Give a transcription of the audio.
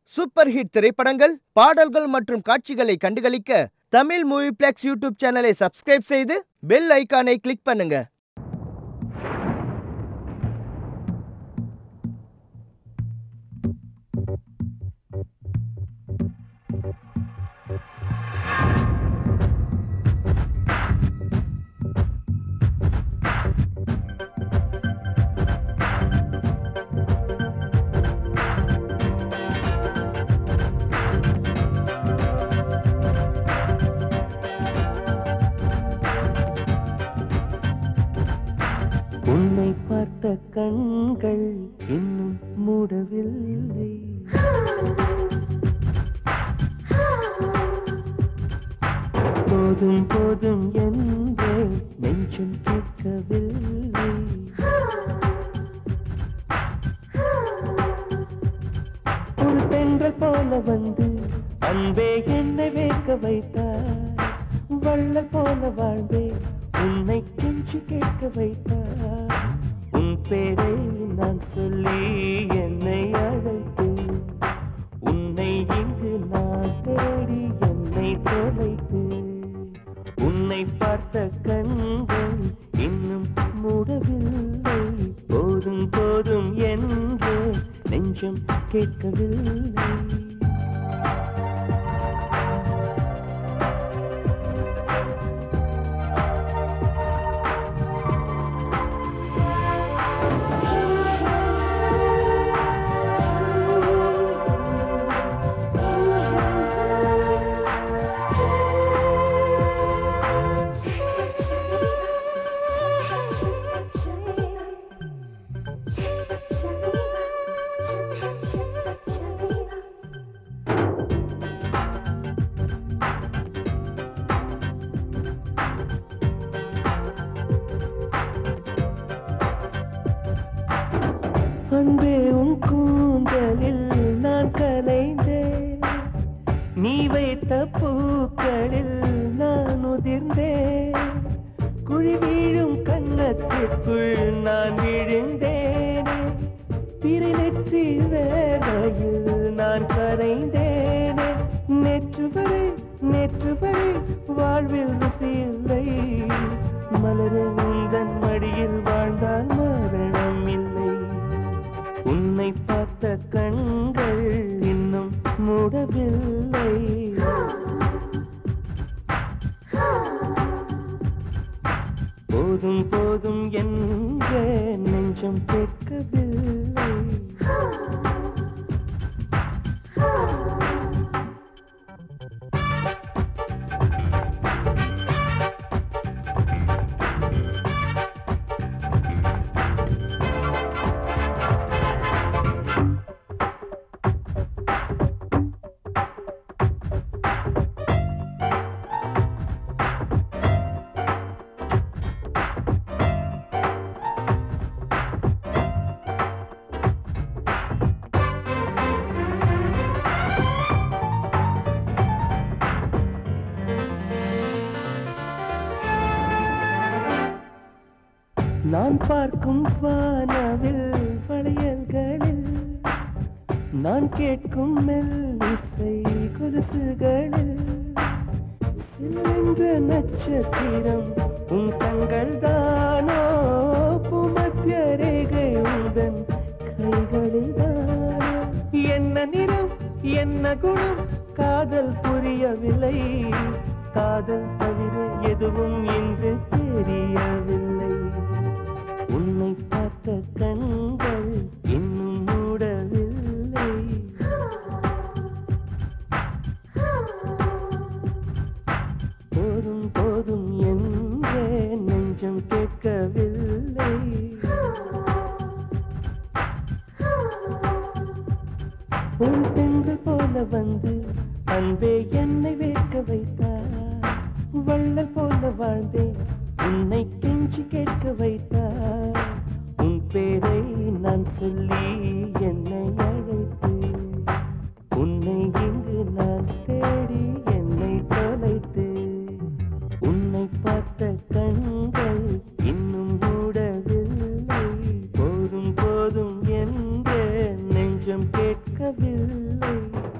super hit திரைப்படங்கள் பாடல்கள் மற்றும் காட்சிகளை கண்டுகளிக்க தமிழ் மூவி பிளெக்ஸ் யூடியூப் சேனலை சப்ஸ்கிரைப் செய்து பெல் ஐகானை கிளிக் பண்ணுங்க உன்னை பார்த்த கண்கள் இன்னும் மூடவில்லை போதும் போதும் என்று நெஞ்சம் கேட்கவில்லை ஒரு பெண்கள் போல வந்து அன்பே என்னை வேக்க வைத்தார் வள்ள போல வாழ்ந்தே உன்னை கெஞ்சி கேட்க வைத்தார் உன் பேரை நான் சொல்லி என்னை அழைத்தேன் உன்னை இங்கு நான் தேடி என்னை தொலைத்தேன் உன்னை பார்த்த கண்கள் இன்னும் மூடவில்லை போதும் போதும் என்று நெஞ்சம் கேட்கவில்லை அன்பே உன் கூந்தலில் நான் கலைந்தேன் நீ வைத்த பூக்களில் நான் உதிர்ந்தேன் குழி வீழும் கன்னத்திற்குள் நான் விழுந்தேனே திரை நெற்றி வேலையில் நான் கரைந்தேனே நேற்று வரை நேற்று வரை வாழ்வில் ருசி இல்லை மலர உந்தன் மடியில் வாழ்ந்தால் மரணம் இல்லை உன்னை பார்த்த கண்கள் இன்னும் மூடவில்லை போதும் போதும் என்ற நெஞ்சம் கேட்கவில்லை நான் பார்க்கும் வானவில் வளையல்களில் நான் கேட்கும் மெல்லிசை கொலுசுகளில் சில்லென்ற நட்சத்திரம் உன் கண்கள் தானோ பூமத்திய ரேகை உந்தன் கைகளில் தானோ என்ன நிறம் என்ன குணம் காதல் புரியவில்லை காதல் தவிர எதுவும் இன்று தெரியவில்லை உன்னை பார்த்த கண்கள் இன்னும் மூடவில்லை போதும் போதும் என்ற நெஞ்சம் கேட்கவில்லை ஒரு பெண்கள் போல வந்து அன்பே என்னை வேக்க வைத்தார் வள்ளல் போல வாழ்ந்தேன் உன்னை கெஞ்சி கேட்க வைத்தார் உன் பேரை நான் சொல்லி என்னை அழைத்தேன் உன்னை இங்கு நான் தேடி என்னை தொலைத்தேன் உன்னை பார்த்த கண்கள் இன்னும் மூடவில்லை போதும் போதும் என்ற நெஞ்சம் கேட்க கேட்கவில்லை